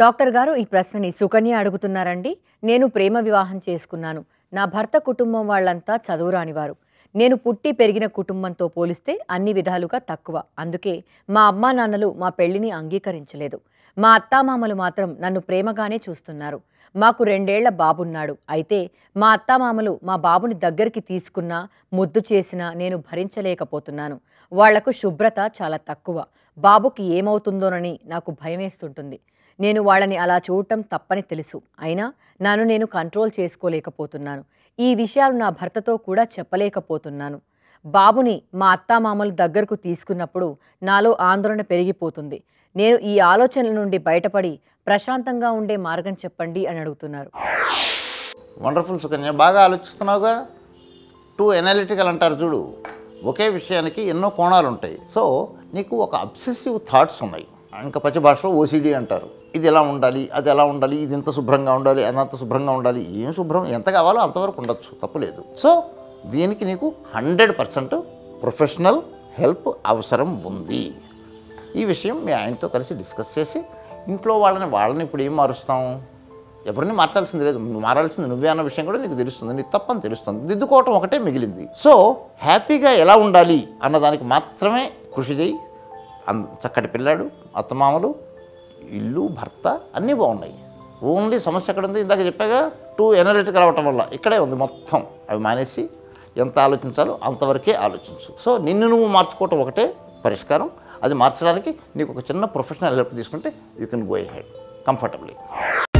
doctor గారు ఈ ప్రశ్నని సుకన్య అడుగుతున్నారండి నేను ప్రేమ వివాహం చేసుకున్నాను నా భర్త కుటుంబం వాళ్ళంతా చదువురానివారు నేను పుట్టి పెరిగిన కుటుంబంతో పోలిస్తే అన్ని విధాలుగా తక్కువ అందుకే మా అమ్మా నాన్నలు మా పెళ్లిని అంగీకరించలేదు మా అత్తామామలు మాత్రం నన్ను ప్రేమగానే చూస్తున్నారు మాకు రెండేళ్ల బాబున్నాడు అయితే మా అత్తామామలు మా బాబుని దగ్గరికి తీసుకున్నా ముద్దు చేసినా నేను భరించలేకపోతున్నాను వాళ్లకు శుభ్రత చాలా తక్కువ బాబుకి ఏమవుతుందోనని నాకు భయమేస్తుంటుంది నేను వాళ్ళని అలా చూడటం తప్పని తెలుసు అయినా నన్ను నేను కంట్రోల్ చేసుకోలేకపోతున్నాను ఈ విషయాలు నా భర్తతో కూడా చెప్పలేకపోతున్నాను బాబుని మా అత్తామామలు దగ్గరకు తీసుకున్నప్పుడు నాలో ఆందోళన పెరిగిపోతుంది నేను ఈ ఆలోచనల నుండి బయటపడి ప్రశాంతంగా ఉండే మార్గం చెప్పండి అని అడుగుతున్నారు వండర్ఫుల్ సుకన్య బాగా ఆలోచిస్తున్నావుగా టూ ఎనాలిటికల్ అంటారు చూడు ఒకే విషయానికి ఎన్నో కోణాలు ఉంటాయి సో నీకు ఒక అబ్సెసివ్ థాట్స్ ఉన్నాయి ఇంకా పచ్చి భాషలో ఓసిడి అంటారు ఇది ఎలా ఉండాలి అది ఎలా ఉండాలి ఇది ఇంత శుభ్రంగా ఉండాలి అది అంత శుభ్రంగా ఉండాలి ఏం శుభ్రం ఎంత కావాలో అంతవరకు ఉండొచ్చు తప్పులేదు సో దీనికి నీకు హండ్రెడ్ పర్సెంట్ ప్రొఫెషనల్ హెల్ప్ అవసరం ఉంది ఈ విషయం మీ ఆయనతో కలిసి డిస్కస్ చేసి ఇంట్లో వాళ్ళని వాళ్ళని ఇప్పుడు ఏం మారుస్తాం ఎవరిని మార్చాల్సింది లేదు నువ్వు మారాల్సింది నువ్వే అన్న విషయం కూడా నీకు తెలుస్తుంది నీ తప్పని తెలుస్తుంది దిద్దుకోవటం ఒకటే మిగిలింది సో హ్యాపీగా ఎలా ఉండాలి అన్నదానికి మాత్రమే కృషి చేయి అన్ చక్కటి పిల్లాడు అత్తమామలు ఇల్లు భర్త అన్నీ బాగున్నాయి ఓన్లీ సమస్య ఎక్కడ ఉంది ఇందాక చెప్పాగా టూ ఎనర్జెటికల్ అవ్వటం వల్ల ఇక్కడే ఉంది మొత్తం అవి మానేసి ఎంత ఆలోచించాలో అంతవరకే ఆలోచించు సో నిన్ను నువ్వు మార్చుకోవటం ఒకటే పరిష్కారం అది మార్చడానికి నీకు ఒక చిన్న ప్రొఫెషనల్ హెల్ప్ తీసుకుంటే you can go head comfortably